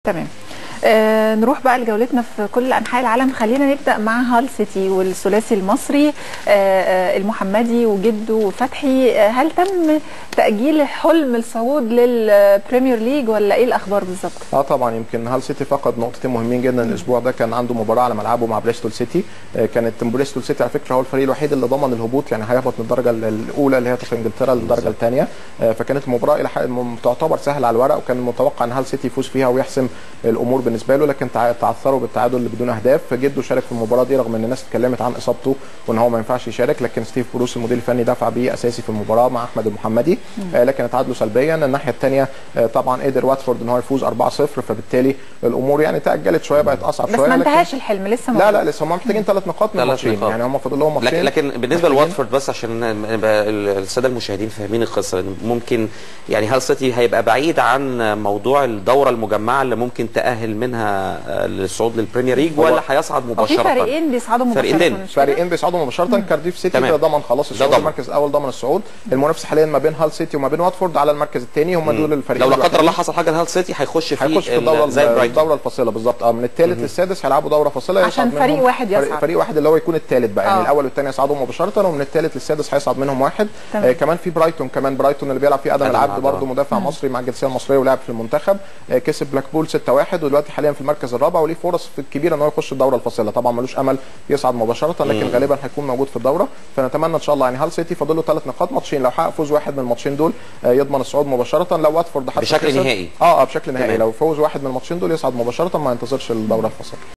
تمام آه نروح بقى لجولتنا في كل انحاء العالم خلينا نبدا مع هال سيتي والثلاثي المصري آه آه المحمدي وجده وفتحي آه هل تم تاجيل حلم الصعود للبريمير ليج ولا ايه الاخبار بالظبط؟ اه طبعا يمكن هال سيتي فقد نقطتين مهمين جدا الاسبوع ده كان عنده مباراه على ملعبه مع بريستول سيتي آه كانت بريستول سيتي على فكره هو الفريق الوحيد اللي ضمن الهبوط يعني هيهبط من الدرجه الاولى اللي هي في انجلترا للدرجه الثانيه آه فكانت المباراه الى حد تعتبر سهله على الورق وكان متوقع ان هال سيتي يفوز فيها ويحسم الامور بالنسبه له لكن تعثروا بالتعادل اللي بدون اهداف جده شارك في المباراه دي رغم ان الناس اتكلمت عن اصابته وان هو ما ينفعش يشارك لكن ستيف بروس المدير الفني دفع بيه اساسي في المباراه مع احمد المحمدي آه لكن اتعادلوا سلبيا الناحيه الثانيه آه طبعا قدر واتفورد ان هو يفوز 4-0 فبالتالي الامور يعني تاجلت شويه بقت اصعب بس شويه ما انتهاش الحلم لسه لا لا لسه هم محتاجين ثلاث نقاط من ماتشين يعني هم فاضل لهم ماتشين لكن, لكن بالنسبه لواتفورد بس عشان الساده المشاهدين فاهمين القصه ممكن يعني هال سيتي هيبقى بعيد عن موضوع الدوره المجمعه اللي ممكن تاهل منها للصعود للبريمير ليج ولا هيصعد مباشره في فريقين بيصعدوا مباشره فريقين فريقين بيصعدوا مباشره كارديف سيتي كده ضمن خلاص الصعود المركز الاول ضمن الصعود المنافسه حاليا ما بين هال سيتي وما بين واتفورد على المركز الثاني هم دول الفريقين لو لا قدر الله حصل حاجه لهال سيتي هيخش في هيخش في الدوره زي الدوره الفاصله بالظبط اه من الثالث للسادس هيلعبوا دوره فاصله عشان فريق واحد يصعد فريق, فريق واحد اللي هو يكون الثالث بقى يعني الاول والثاني يصعدوا مباشره ومن الثالث للسادس هيصعد منهم واحد آه كمان في برايتون كمان برايتون اللي بيلعب فيه ادم العبد برضه مدافع مصري مع الجنسيه المصريه ولعب في المنتخب آه كسب بلاكبول 6-1 ودلوقتي حاليا في المركز الرابع وليه فرص كبيره ان هو يخش الدوره الفاصله طبعا ملوش امل يصعد مباشره لكن غالبا هيكون موجود في الدوره فنتمنى ان شاء الله يعني هال سيتي فاضل له ثلاث نقاط ماتشين لو حقق فوز واحد من الماتشين دول آه يضمن الصعود مباشره لو واتفورد حتى بشكل نهائي اه اه بشكل نهائي لو فوز واحد من الماتشين دول يصعد مباشره ما ينتظرش الدوره الفاصله